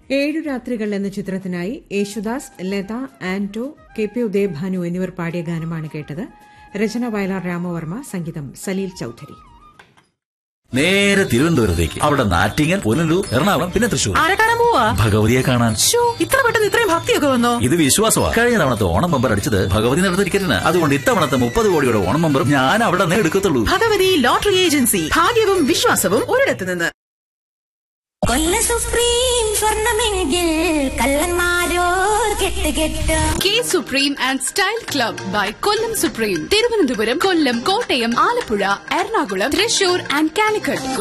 ഏഴു രാത്രികൾ എന്ന ചിത്രത്തിനായി യേശുദാസ് ലത ആന്റോ കെ പി ഉദയഭാനു എന്നിവർ പാടിയ ഗാനമാണ് കേട്ടത് രചന വയലാർ രാമവർമ്മ സംഗീതം സലീൽ ചൌധരി നേരെ തിരുവനന്തപുരത്തേക്ക് അവിടെ നാറ്റിങ്ങൽ പുനലൂർ എറണാകുളം പിന്നെ തൃശൂർ ആരെ കാണാൻ പോവാ ഭഗവതിയെ കാണാൻ ശ്ശോ, ഇത്ര പെട്ടെന്ന് ഇത്രയും ഭക്തിയൊക്കെ വന്നോ ഇത് വിശ്വാസമാണ് കഴിഞ്ഞ തവണത്തെ ഓണം ബമ്പർ അടിച്ചത് ഭഗവതി നടത്ത ടിക്കറ്റിന് അതുകൊണ്ട് ഇത്തവണത്തെ മുപ്പത് കോടിയുടെ ഓണം ബമ്പർ ഞാൻ അവിടെ നിന്ന് എടുക്കത്തുള്ളൂ ഭഗവതി ലോട്ടറി ഏജൻസി ഭാഗ്യവും വിശ്വാസവും ഒരിടത്ത് നിന്ന് കൊല്ല സുപ്രീം സ്വർണമെങ്കിൽ കള്ളന്മാരോർ കെട്ട് കെട്ട് K supreme and style club by Kollam supreme Thiruvananthapuram Kollam Kottayam Alappuzha Ernakulam Thrissur and Calicut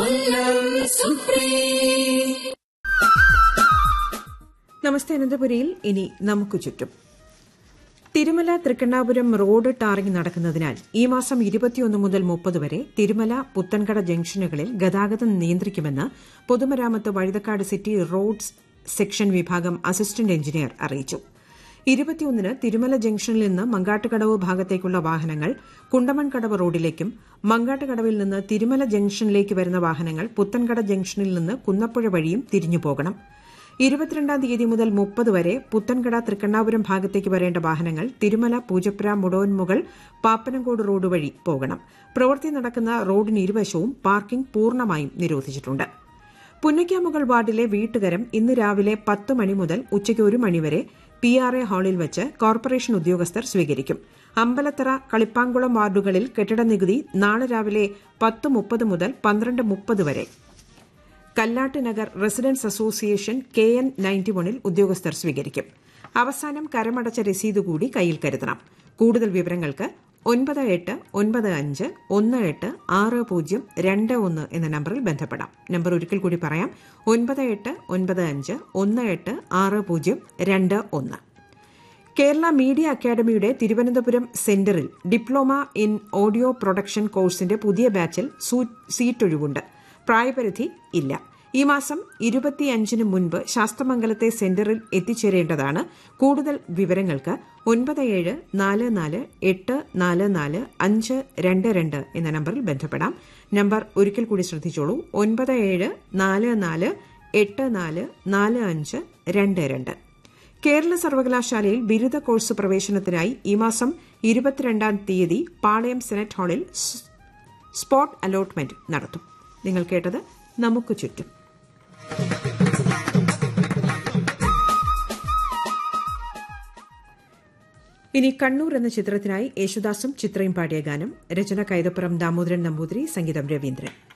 നമസ്തേ അനന്തപുരിയിൽ ഇനി നമുക്ക് ചുറ്റും തിരുമല തൃക്കണ്ണാപുരം റോഡ് ടാറിംഗ് നടക്കുന്നതിനാൽ ഈ മാസം ഇരുപത്തിയൊന്ന് മുതൽ മുപ്പത് വരെ തിരുമല പുത്തൻകട ജംഗ്ഷനുകളിൽ ഗതാഗതം നിയന്ത്രിക്കുമെന്ന് പൊതുമരാമത്ത് വഴുതക്കാട് സിറ്റി റോഡ്സ് സെക്ഷൻ വിഭാഗം അസിസ്റ്റന്റ് എഞ്ചിനീയർ അറിയിച്ചു ഇരുപത്തിയൊന്നിന് തിരുമല ജംഗ്ഷനിൽ നിന്ന് മങ്കാട്ടുകടവ് ഭാഗത്തേക്കുള്ള വാഹനങ്ങൾ കുണ്ടമൺകടവ് റോഡിലേക്കും മങ്കാട്ടുകടവിൽ നിന്ന് തിരുമല ജംഗ്ഷനിലേക്ക് വരുന്ന വാഹനങ്ങൾ പുത്തൻകട ജംഗ്ഷനിൽ നിന്ന് കുന്നപ്പുഴ വഴിയും തിരിഞ്ഞു പോകണം ഇരുപത്തിരണ്ടാം തീയതി മുതൽ മുപ്പത് വരെ പുത്തൻകട തൃക്കണ്ണാപുരം ഭാഗത്തേക്ക് വരേണ്ട വാഹനങ്ങൾ തിരുമല പൂജപ്പുര മുടവൻമുകൾ പാപ്പനംകോട് റോഡ് വഴി പോകണം പ്രവൃത്തി നടക്കുന്ന റോഡിന് ഇരുവശവും പാർക്കിംഗ് പൂർണ്ണമായും നിരോധിച്ചിട്ടുണ്ട് പുന്നയ്ക്കാമുകൾ വാർഡിലെ വീട്ടുകരം ഇന്ന് രാവിലെ പത്ത് മണി മുതൽ ഉച്ചയ്ക്ക് ഒരു മണിവരെ പി ആർ എ ഹാളിൽ വെച്ച് കോർപ്പറേഷൻ ഉദ്യോഗസ്ഥർ സ്വീകരിക്കും അമ്പലത്തറ കളിപ്പാങ്കുളം വാർഡുകളിൽ കെട്ടിട നികുതി നാളെ രാവിലെ പത്ത് മുപ്പത് മുതൽ പന്ത്രണ്ട് മുപ്പത് വരെ Kallattu Nagar residence association K N ninety വണിൽ ഉദ്യോഗസ്ഥർ സ്വീകരിക്കും അവസാനം കരമടച്ച രസീത് കൂടി കയ്യിൽ കരുതണം കൂടുതൽ വിവരങ്ങൾക്ക് ഒൻപത് എട്ട് ഒൻപത് അഞ്ച് ഒന്ന് എട്ട് ആറ് പൂജ്യം രണ്ട് ഒന്ന് എന്ന നമ്പറിൽ ബന്ധപ്പെടാം നമ്പർ ഒരിക്കൽ കൂടി പറയാം ഒൻപത് എട്ട് ഒൻപത് അഞ്ച് ഒന്ന് എട്ട് ആറ് പൂജ്യം രണ്ട് ഒന്ന് കേരള മീഡിയ അക്കാദമിയുടെ തിരുവനന്തപുരം സെന്ററിൽ ഡിപ്ലോമ ഇൻ ഓഡിയോ പ്രൊഡക്ഷൻ കോഴ്സിന്റെ പുതിയ ബാച്ചിൽ സീറ്റൊഴിവുണ്ട് പ്രായപരിധി ഇല്ല ഈ മാസം ഇരുപത്തിയഞ്ചിന് മുൻപ് ശാസ്തമംഗലത്തെ സെന്ററിൽ എത്തിച്ചേരേണ്ടതാണ് കൂടുതൽ വിവരങ്ങൾക്ക് ഒൻപത് ഏഴ് നാല് നാല് എട്ട് നാല് നാല് അഞ്ച് രണ്ട് രണ്ട് എന്ന നമ്പറിൽ ബന്ധപ്പെടാം നമ്പർ ഒരിക്കൽ കൂടി ശ്രദ്ധിച്ചോളൂ ഒൻപത് ഏഴ് നാല് നാല് എട്ട് നാല് നാല് അഞ്ച് രണ്ട് രണ്ട് കേരള സർവകലാശാലയിൽ ബിരുദ കോഴ്സ് പ്രവേശനത്തിനായി ഈ മാസം ഇരുപത്തിരണ്ടാം തീയതി പാളയം സെനറ്റ് ഹാളിൽ സ്പോട്ട് അലോട്ട്മെന്റ് നടത്തും നിങ്ങൾ കേട്ടത് നമുക്ക് ചുറ്റും ഇനി കണ്ണൂർ എന്ന ചിത്രത്തിനായി യേശുദാസും ചിത്രയും പാടിയ ഗാനം രചന കൈതപ്പുറം ദാമോദരൻ നമ്പൂതിരി സംഗീതം രവീന്ദ്രൻ